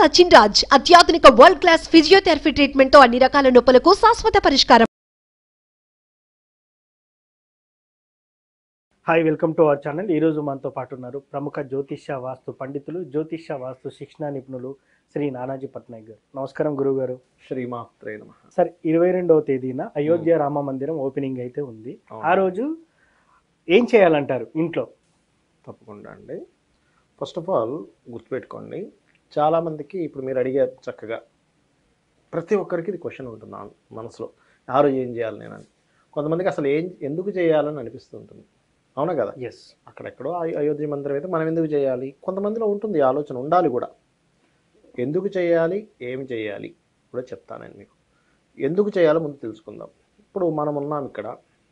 సచిన్ రాజ్ అత్యాధునిక world class physiotherapy treatment తో అన్ని రకాల నొప్పులకు శాశ్వత పరిష్కారం hi welcome to our channel ఈరోజు మనతో పాటు ఉన్నారు ప్రముఖ జ్యోతిష్య వాస్తు పండితులు జ్యోతిష్య వాస్తు శిక్షణ నిపుణులు శ్రీ నానాజీ పట్నాయక్ గారు నమస్కారం గురువు గారు శ్రీమాత్రే నమ సార్ ఇరవై రెండవ తేదీన అయోధ్య రామ మందిరం ఓపెనింగ్ అయితే ఉంది అవును. ఆ రోజు ఏం చేయాలంటారు ఇంట్లో తప్పకుండా అండి ఫస్ట్ ఆఫ్ ఆల్ గుర్తుపెట్టుకోండి చాలామందికి ఇప్పుడు మీరు అడిగారు చక్కగా ప్రతి ఒక్కరికి ఇది క్వశ్చన్ ఉంటుంది నా మనసులో ఆ రోజు ఏం చేయాలి నేను అని కొంతమందికి అసలు ఏం ఎందుకు చేయాలని అనిపిస్తుంటుంది అవునా కదా ఎస్ అక్కడెక్కడో అయో- అయోధ్య మందిరం అయితే మనం ఎందుకు చేయాలి కొంతమందిలో ఉంటుంది ఈ ఆలోచన ఉండాలి కూడా ఎందుకు చేయాలి ఏమి చేయాలి కూడా చెప్తాను నేను మీకు ఎందుకు చేయాలో ముందు తెలుసుకుందాం ఇప్పుడు మనం ఉన్నాం ఇక్కడ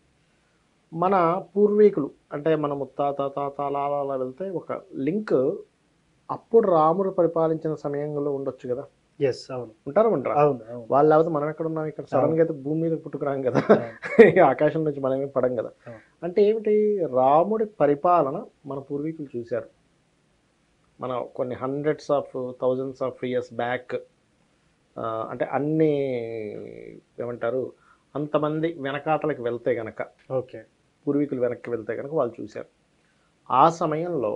మన పూర్వీకులు అంటే మన ముత్తాత తాత అలా అలా అలా వెళ్తే ఒక లింక్ అప్పుడు రాముడు పరిపాలించిన సమయంలో ఉండొచ్చు కదా ఎస్ అవును ఉంటారా ఉంటారా అవును అవును వాళ్ళు లేకపోతే మనం ఎక్కడ ఉన్నాం ఇక్కడ సడన్ గా అయితే భూమి మీద పుట్టుకురాం కదా అవును. ఆకాశం నుంచి మనమే పడం కదా అవును. అంటే ఏమిటి రాముడి పరిపాలన మన పూర్వీకులు చూశారు మన కొన్ని hundreds of thousands of years back అంటే అన్ని ఏమంటారు అంతమంది వెనకాతలకు వెళ్తే గనక ఓకే పూర్వీకులు వెనక్కి వెళ్తే కనుక వాళ్ళు చూశారు ఆ సమయంలో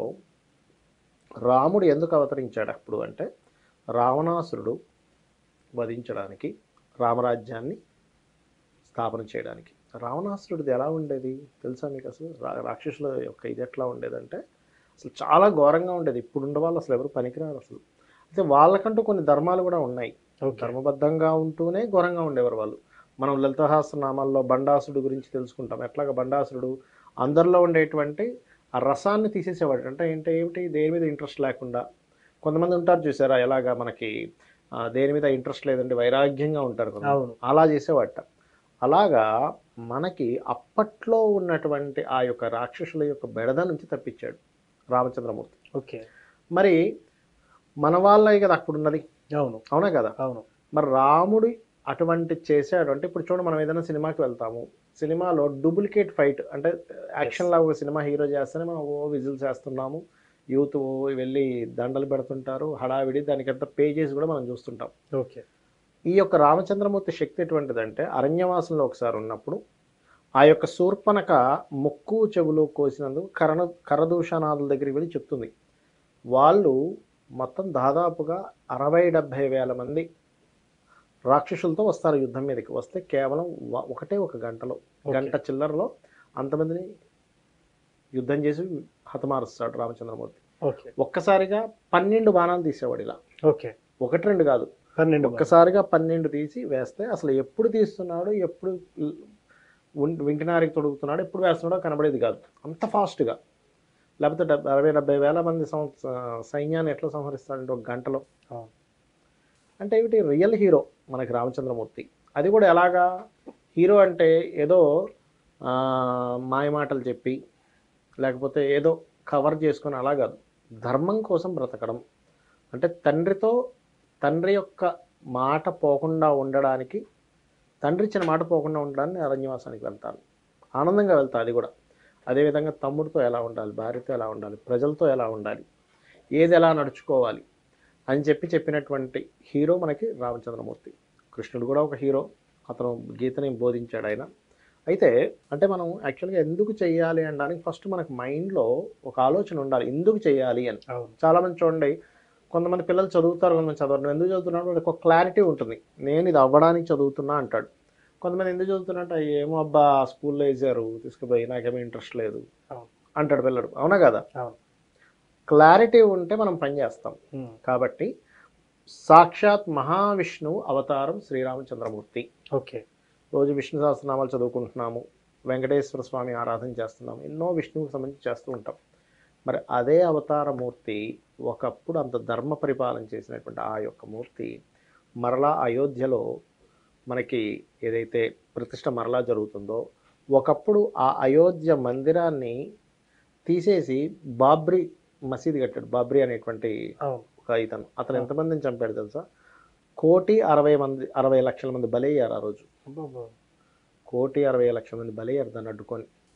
రాముడు ఎందుకు అవతరించాడు అప్పుడు అంటే రావణాసురుడు వధించడానికి రామరాజ్యాన్ని స్థాపన చేయడానికి రావణాసురుడిది ఎలా ఉండేది తెలుసా మీకు అసలు రా- రాక్షసుల యొక్క ఇది ఎట్లా ఉండేదంటే అసలు చాలా ఘోరంగా ఉండేది ఇప్పుడు ఉండే వాళ్ళు అసలు ఎవరు పనికిరారు అసలు అయితే వాళ్ళకంటూ కొన్ని ధర్మాలు కూడా ఉన్నాయి ఓకే ధర్మబద్ధంగా ఉంటూనే ఘోరంగా ఉండేవారు వాళ్ళు మనం లలితహాసనామాల్లో బండాసురుడు గురించి తెలుసుకుంటాం ఎట్లాగా బండాసురుడు అందరిలో ఉండేటువంటి ఆ రసాన్ని తీసేసేవాడు అంటే ఏంటి ఏమిటి దేని మీద ఇంట్రెస్ట్ లేకుండా కొంతమంది ఉంటారు చూసారా ఎలాగా మనకి ఆ, దేని మీద ఇంట్రెస్ట్ లేదండి వైరాగ్యంగా ఉంటారు కొంతమంది. అవును అలా చేసేవాట అలాగా మనకి అప్పట్లో ఉన్నటువంటి ఆ యొక్క రాక్షసుల యొక్క బెడద నుంచి తప్పించాడు రామచంద్రమూర్తి ఓకే మరి మన వాళ్ళే కదా అక్కడ ఉన్నది అవును అవునా కదా అవును మరి రాముడు అటువంటి చేశాడు అంటే ఇప్పుడు చూడండి మనం ఏదైనా సినిమాకి వెళ్తాము సినిమాలో డూప్లికేట్ ఫైట్ అంటే యాక్షన్ లాగా ఒక సినిమా హీరో చేస్తేనే మనం ఓ విజిల్స్ వేస్తున్నాము యూత్ ఓ వెళ్ళి దండలు పెడుతుంటారు హడావిడి దానికంత పేజెస్ కూడా మనం చూస్తుంటాం ఓకే ఈ యొక్క రామచంద్రమూర్తి శక్తి ఎటువంటిదంటే అరణ్యవాసంలో ఒకసారి ఉన్నప్పుడు ఆ యొక్క శూర్పణక ముక్కు చెవులు కోసినందుకు కరణ కరదూషణాదుల దగ్గరికి వెళ్ళి చెప్తుంది వాళ్ళు మొత్తం దాదాపుగా అరవై డెబ్భై వేల మంది రాక్షసులతో వస్తారు యుద్ధం మీదకి వస్తే కేవలం వ- ఒకటే ఒక గంటలో Okay. గంట చిల్లరలో అంతమందిని యుద్ధం చేసి హతమారుస్తాడు రామచంద్రమూర్తి ఓకే ఒక్కసారిగా పన్నెండు బాణాలు తీసేవాడు ఇలా ఓకే ఒకటి రెండు కాదు పన్నెండు ఒక్కసారిగా పన్నెండు తీసి వేస్తే అసలు ఎప్పుడు తీస్తున్నాడు ఎప్పుడు ఉం- వింటినారికి తొడుగుతున్నాడు ఎప్పుడు వేస్తున్నాడో కనబడేది కాదు అంత ఫాస్ట్గా లేకపోతే డెబ్బై అరవై డెబ్బై వేల మంది సం- సైన్యాన్ని ఎట్లా సంహరిస్తాడంటే ఒక గంటలో అవును. అంటే ఏమిటి రియల్ హీరో మనకి రామచంద్రమూర్తి అది కూడా ఎలాగా హీరో అంటే ఏదో ఆ, మాయమాటలు చెప్పి లేకపోతే ఏదో కవర్ చేసుకొని అలా కాదు ధర్మం కోసం బ్రతకడం అంటే తండ్రితో తండ్రి యొక్క మాట పోకుండా ఉండడానికి తండ్రి ఇచ్చిన మాట పోకుండా ఉండడానికి అరణ్యవాసానికి వెళ్తాను ఆనందంగా వెళ్తా అది కూడా అదేవిధంగా తమ్ముడితో ఎలా ఉండాలి భార్యతో ఎలా ఉండాలి ప్రజలతో ఎలా ఉండాలి ఏది ఎలా నడుచుకోవాలి అని చెప్పి చెప్పినటువంటి హీరో మనకి రామచంద్రమూర్తి కృష్ణుడు కూడా ఒక హీరో అతను గీతని బోధించాడు ఆయన అయితే అంటే మనం యాక్చువల్గా ఎందుకు చేయాలి అనడానికి ఫస్ట్ మనకు మైండ్లో ఒక ఆలోచన ఉండాలి ఎందుకు చేయాలి అని అవును చాలామంది చూడండి కొంతమంది పిల్లలు చదువుతారు కొంతమంది చదవరు నువ్వు ఎందుకు చదువుతున్నాడు వాళ్ళకి ఒక క్లారిటీ ఉంటుంది నేను ఇది అవ్వడానికి చదువుతున్నా అంటాడు కొంతమంది ఎందుకు చదువుతున్నట్టు ఏమో అబ్బా స్కూల్లో వేసారు తీసుకుపోయి నాకేమీ ఇంట్రెస్ట్ లేదు అవును. అంటాడు పిల్లడు అవునా కదా అవును క్లారిటీ ఉంటే మనం పని చేస్తాం ఉమ్. కాబట్టి సాక్షాత్ మహావిష్ణువు అవతారం శ్రీరామచంద్రమూర్తి ఓకే రోజు విష్ణు సహస్రనామాలు చదువుకుంటున్నాము వెంకటేశ్వర స్వామి ఆరాధన చేస్తున్నాము ఎన్నో విష్ణువుకి సంబంధించి చేస్తూ ఉంటాం మరి అదే అవతార మూర్తి ఒకప్పుడు అంత ధర్మ పరిపాలన చేసినటువంటి ఆ యొక్క మూర్తి మరలా అయోధ్యలో మనకి ఏదైతే ప్రతిష్ట మరలా జరుగుతుందో ఒకప్పుడు ఆ అయోధ్య మందిరాన్ని తీసేసి బాబ్రీ మసీద్ కట్టాడు బాబ్రీ అనేటువంటి అవును ఒక ఇతను అతను ఎంతమందిని చంపాడు తెలుసా కోటి అరవై మంది అరవై లక్షల మంది బలయ్యారు ఆ రోజు అబ్బబ్బో. కోటి అరవై లక్షల మంది బలయ్యారు దాన్ని అడ్డుకొని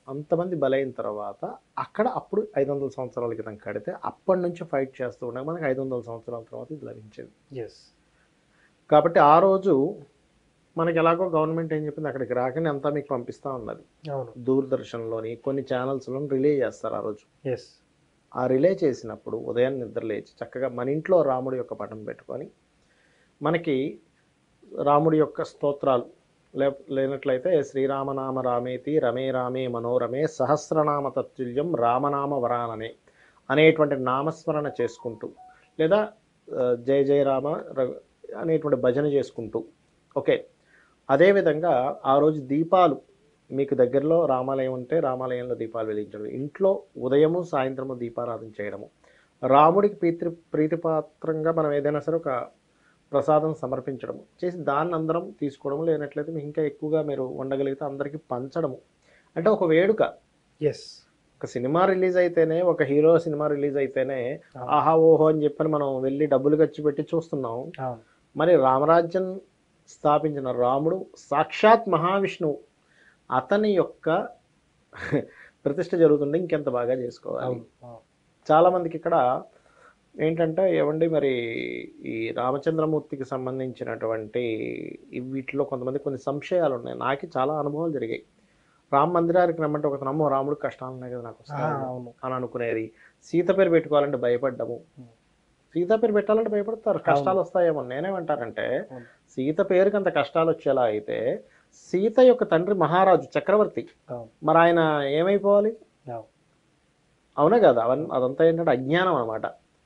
అంతమంది బలైన తర్వాత అక్కడ అప్పుడు ఐదు వందల సంవత్సరాల క్రితం కడితే అప్పటి నుంచి ఫైట్ చేస్తూ ఉండగా మనకి ఐదు వందల సంవత్సరాల తర్వాత ఇది లభించేది ఎస్ కాబట్టి ఆ రోజు మనకి ఎలాగో గవర్నమెంట్ ఏం చెప్పింది అక్కడికి రాకని అంతా మీకు పంపిస్తూ ఉన్నది అవును దూరదర్శన్లోని కొన్ని ఛానల్స్లో రిలే చేస్తారు ఆ రోజు ఎస్ ఆ రిలే చేసినప్పుడు ఉదయం నిద్ర లేచి చక్కగా మన ఇంట్లో రాముడి యొక్క పటం పెట్టుకొని మనకి రాముడి యొక్క స్తోత్రాలు లే లేనట్లయితే శ్రీరామనామ రామేతి రమే రామే మనోరమే సహస్రనామ తత్తుల్యం రామనామ వరాననే అనేటువంటి నామస్మరణ చేసుకుంటూ లేదా ఆ, జయ జయ రామ ర- అనేటువంటి భజన చేసుకుంటూ ఓకే అదేవిధంగా ఆ రోజు దీపాలు మీకు దగ్గరలో రామాలయం ఉంటే రామాలయంలో దీపాలు వెలిగించడం ఇంట్లో ఉదయము సాయంత్రము దీపారాధన చేయడము రాముడికి ప్రీతి ప్రీతిపాత్రంగా మనం ఏదైనా సరే ఒక ప్రసాదం సమర్పించడము చేసి దాన్ని అందరం తీసుకోవడం లేనట్లయితే మీకు ఇంకా ఎక్కువగా మీరు వండగలిగితే అందరికీ పంచడము అంటే ఒక వేడుక ఎస్ ఒక సినిమా రిలీజ్ అయితేనే ఒక హీరో సినిమా రిలీజ్ అయితేనే ఆహా ఓహో అని చెప్పని మనం వెళ్ళి డబ్బులు ఖర్చు పెట్టి చూస్తున్నాం అవును మరి రామరాజ్యం స్థాపించిన రాముడు సాక్షాత్ మహావిష్ణువు అతని యొక్క ప్రతిష్ట జరుగుతుంటే ఇంకెంత బాగా చేసుకోవాలి అవును అవును. చాలా మందికి ఇక్కడ ఏంటంటే ఏమండి మరి ఈ రామచంద్రమూర్తికి సంబంధించినటువంటి ఈ వీటిలో కొంతమంది కొన్ని సంశయాలు ఉన్నాయి నాకు చాలా అనుభవాలు జరిగాయి రామ మందిరానికి రమ్మంటే ఒక నమ్మో రాముడికి కష్టాలు ఉన్నాయి కదా నాకు ఆ, వస్తాయి అవును అని అనుకునేది సీత పేరు పెట్టుకోవాలంటే భయపడ్డము Hmm. సీత పేరు పెట్టాలంటే భయపడతారు కష్టాలు వస్తాయేమో నేనేమంటానంటే అవును. సీత పేరుకి అంత కష్టాలు వచ్చేలా అయితే సీత యొక్క తండ్రి మహారాజు చక్రవర్తి అవును మరి ఆయన ఏమైపోవాలి అవును అవునా కదా అవన్ అదంతా ఏంటంటే అజ్ఞానం అనమాట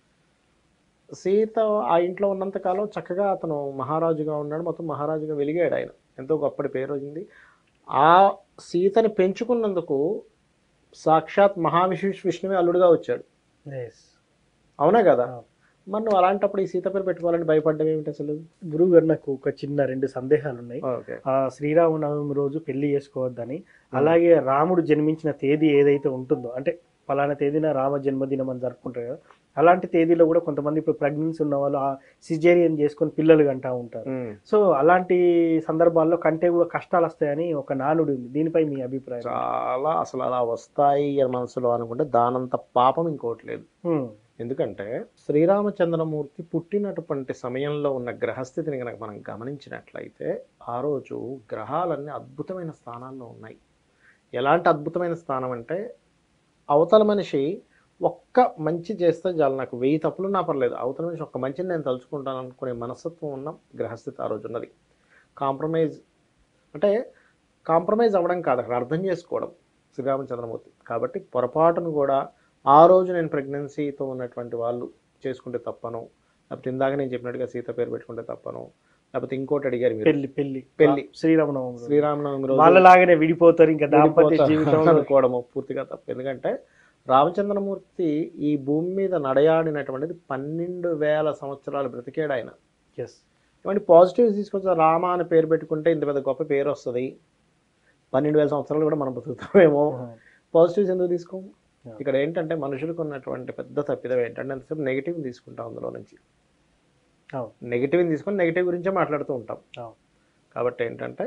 సీత ఆ ఇంట్లో ఉన్నంత కాలం చక్కగా అతను మహారాజుగా ఉన్నాడు మొత్తం మహారాజుగా వెలిగాడు ఆయన ఎంతో గొప్పటి పేరు వచ్చింది ఆ సీతని పెంచుకున్నందుకు సాక్షాత్ మహావిష్ణు విష్ణువే అల్లుడుగా వచ్చాడు ఎస్ అవునా కదా అవును. మరి నువ్వు అలాంటప్పుడు ఈ సీత పేరు పెట్టుకోవాలని భయపడ్డం ఏమిటి అసలు గురువు గారు నాకు ఒక చిన్న రెండు సందేహాలు ఉన్నాయి ఓకే ఆ శ్రీరామనవమి రోజు పెళ్లి చేసుకోవద్దని అలాగే రాముడు జన్మించిన తేదీ ఏదైతే ఉంటుందో అంటే ఫలానా తేదీన రామ జన్మదినం అని జరుపుకుంటారు కదా అలాంటి తేదీలో కూడా కొంతమంది ఇప్పుడు ప్రెగ్నెన్సీ ఉన్న వాళ్ళు ఆ సిజేరియన్ చేసుకొని పిల్లలు కంటా ఉంటారు సో అలాంటి సందర్భాల్లో కంటే కూడా కష్టాలు వస్తాయని ఒక నానుడు ఉంది దీనిపై మీ అభిప్రాయం చాలా అసలు అలా వస్తాయి అని మనసులో అనుకుంటే దానంత పాపం ఇంకోటి లేదు హ్మ్. ఎందుకంటే శ్రీరామచంద్రమూర్తి పుట్టినటువంటి సమయంలో ఉన్న గ్రహస్థితిని కనుక మనం గమనించినట్లయితే ఆ రోజు గ్రహాలన్నీ అద్భుతమైన స్థానాల్లో ఉన్నాయి ఎలాంటి అద్భుతమైన స్థానం అంటే అవతల మనిషి ఒక్క మంచి చేస్తే చాలు నాకు వెయ్యి తప్పులు నా పర్లేదు అవతల మనిషి ఒక్క మంచిని నేను తలుచుకుంటాను అనుకునే మనస్తత్వం ఉన్న గ్రహస్థితి ఆ రోజు ఉన్నది కాంప్రమైజ్ అంటే కాంప్రమైజ్ అవ్వడం కాదు అక్కడ అర్థం చేసుకోవడం శ్రీరామచంద్రమూర్తి కాబట్టి పొరపాటును కూడా ఆ రోజు నేను ప్రెగ్నెన్సీతో ఉన్నటువంటి వాళ్ళు చేసుకుంటే తప్పను లేకపోతే ఇందాక నేను చెప్పినట్టుగా సీత పేరు పెట్టుకుంటే తప్పను లేకపోతే ఇంకోటి అడిగారు మీరు పెళ్లి పెళ్లి పెళ్లి. శ్రీరామనవమి రోజు. శ్రీరామనవమి రోజు వాళ్ళలాగానే విడిపోతారు ఇంకా దాంపత్య విడిపోతా జీవితంలో అనుకోవడము పూర్తిగా తప్పు ఎందుకంటే రామచంద్రమూర్తి ఈ భూమి మీద నడయాడినటువంటిది పన్నెండు వేల సంవత్సరాలు బ్రతికాడు ఆయన ఎస్ ఇటువంటి పాజిటివ్స్ తీసుకొచ్చి రామ అని పేరు పెట్టుకుంటే ఇంత పెద్ద గొప్ప పేరు వస్తుంది పన్నెండు వేల సంవత్సరాలు కూడా మనం బతుకుతామేమో పాజిటివ్స్ ఎందుకు తీసుకోము Yeah. ఇక్కడ ఏంటంటే మనుషులకు ఉన్నటువంటి పెద్ద తప్పిదం ఏంటంటే ఎంతసేపు నెగిటివ్ తీసుకుంటాం అందులో నుంచి అవును నెగిటివ్ తీసుకొని నెగిటివ్ గురించే మాట్లాడుతూ ఉంటాం అవును కాబట్టి ఏంటంటే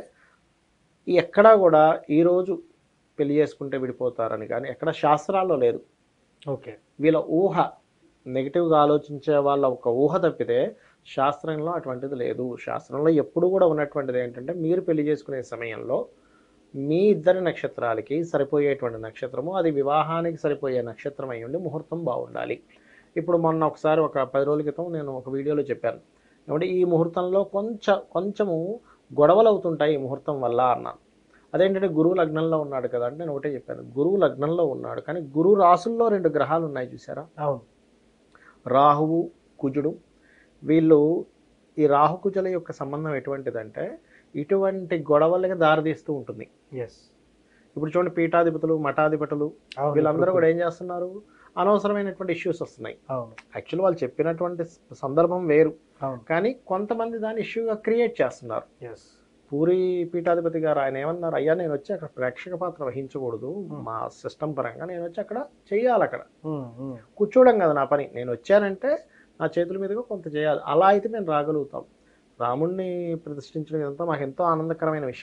ఈ ఎక్కడా కూడా ఈరోజు పెళ్లి చేసుకుంటే విడిపోతారని కానీ ఎక్కడ శాస్త్రాల్లో లేదు ఓకే వీళ్ళ ఊహ నెగిటివ్గా ఆలోచించే వాళ్ళ ఒక ఊహ తప్పితే శాస్త్రంలో అటువంటిది లేదు శాస్త్రంలో ఎప్పుడు కూడా ఉన్నటువంటిది ఏంటంటే మీరు పెళ్లి చేసుకునే సమయంలో మీ ఇద్దరి నక్షత్రాలకి సరిపోయేటువంటి నక్షత్రము అది వివాహానికి సరిపోయే నక్షత్రం అయి ఉండి ముహూర్తం బాగుండాలి ఇప్పుడు మొన్న ఒకసారి ఒక పది రోజుల క్రితం నేను ఒక వీడియోలో చెప్పాను ఏమంటే ఈ ముహూర్తంలో కొంచెం కొంచెము గొడవలు అవుతుంటాయి ఈ ముహూర్తం వల్ల అన్నాను అదేంటంటే గురువు లగ్నంలో ఉన్నాడు కదా అంటే నేను ఒకటే చెప్పాను గురువు లగ్నంలో ఉన్నాడు కానీ గురువు రాసుల్లో రెండు గ్రహాలు ఉన్నాయి చూసారా అవును రాహువు కుజుడు వీళ్ళు ఈ రాహుకుజుల యొక్క సంబంధం ఎటువంటిదంటే ఇటువంటి గొడవలకి దారితీస్తూ ఉంటుంది ఎస్ ఇప్పుడు చూడండి పీఠాధిపతులు మఠాధిపతులు అవును వీళ్ళందరూ కూడా ఏం చేస్తున్నారు అనవసరమైనటువంటి ఇష్యూస్ వస్తున్నాయి అవును యాక్చువల్ వాళ్ళు చెప్పినటువంటి సందర్భం వేరు అవును కానీ కొంతమంది దాన్ని ఇష్యూగా క్రియేట్ చేస్తున్నారు ఎస్ పూరి పీఠాధిపతి గారు ఆయన ఏమన్నారు అయ్యా నేను వచ్చి అక్కడ ప్రేక్షక పాత్ర వహించకూడదు మా సిస్టమ్ పరంగా నేను వచ్చి అక్కడ చేయాలి అక్కడ కూర్చోవడం కదా నా పని నేను వచ్చానంటే నా చేతుల మీదుగా కొంత చేయాలి అలా అయితే మేము రాగలుగుతాం రాముణ్ణి ప్రతిష్ఠించడం ఇదంతా మాకు ఎంతో ఆనందకరమైన విషయం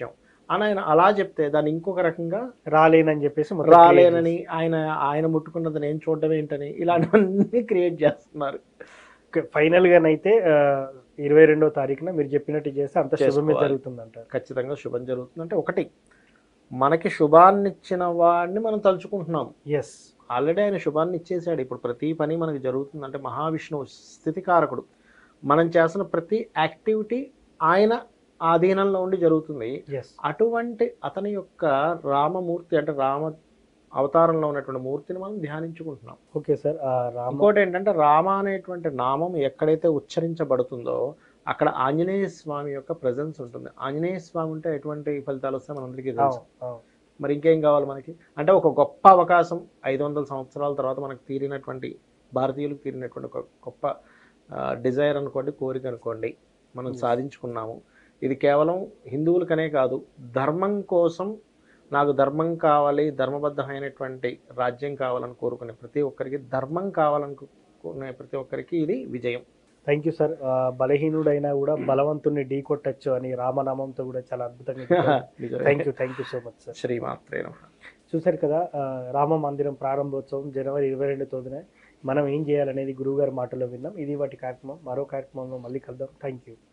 అని ఆయన అలా చెప్తే దాన్ని ఇంకొక రకంగా రాలేనని చెప్పేసి మొత్తం create రాలేనని ఆయన ఆయన ముట్టుకున్నది నేను చూడడం ఏంటని ఇలాంటివన్నీ క్రియేట్ చేస్తున్నారు చేసి- ఫైనల్ గానైతే ఆ, ఇరవై రెండో తారీఖున మీరు చెప్పినట్టు చేస్తే అంత శుభమే చేసుకోవాలి. జరుగుతుంది అంటారు ఖచ్చితంగా శుభం జరుగుతుంది అంటే ఒకటి మనకి శుభాన్ని ఇచ్చిన వాడిని మనం తలుచుకుంటున్నాం ఎస్ ఆల్రెడీ ఆయన శుభాన్ని ఇచ్చేసాడు ఇప్పుడు ప్రతి పని మనకు జరుగుతుంది అంటే మహావిష్ణువు స్థితికారకుడు మనం చేస్తున్న ప్రతి యాక్టివిటీ ఆయన ఆధీనంలో ఉండి జరుగుతుంది ఎస్ అటువంటి అతని యొక్క రామమూర్తి అంటే రామ అవతారంలో ఉన్నటువంటి మూర్తిని మనం ధ్యానించుకుంటున్నాం ఓకే సార్ ఆ రామ ఇంకోటి ఏంటంటే రామ అనేటువంటి నామం ఎక్కడైతే ఉచ్చరించబడుతుందో అక్కడ ఆంజనేయ స్వామి యొక్క ప్రజెన్స్ ఉంటుంది ఆంజనేయ స్వామి ఉంటే ఎటువంటి ఫలితాలు వస్తాయి మనందరికీ తెలుసు అవును, అవును. మరి ఇంకేం కావాలి మనకి అంటే ఒక గొప్ప అవకాశం ఐదు వందల సంవత్సరాల తర్వాత మనకు తీరినటువంటి భారతీయులకు తీరినటువంటి ఒక గొప్ప డిజైర్ అనుకోండి కోరిక అనుకోండి మనం Yes. సాధించుకున్నాము ఇది కేవలం హిందువులకనే కాదు ధర్మం కోసం నాకు ధర్మం కావాలి ధర్మబద్ధమైనటువంటి రాజ్యం కావాలని కోరుకునే ప్రతి ఒక్కరికి ధర్మం కావాలనుకునే ప్రతి ఒక్కరికి ఇది విజయం థ్యాంక్ యూ సార్ ఆ, బలహీనుడైనా కూడా బలవంతుణ్ణి ఢీ కొట్టచ్చు అని రామనామంతో కూడా చాలా అద్భుతంగా thank you thank you so much sir శ్రీమాత్రే నమః. చూశారు కదా ఆ, రామ మందిరం ప్రారంభోత్సవం జనవరి ఇరవై రెండు తొమ్మిదిన మనం ఏం చేయాలనేది గురువుగారి మాటలో విన్నాం ఇది వాటి కార్యక్రమం మరో కార్యక్రమంలో మళ్ళీ కలుద్దాం థ్యాంక్ యూ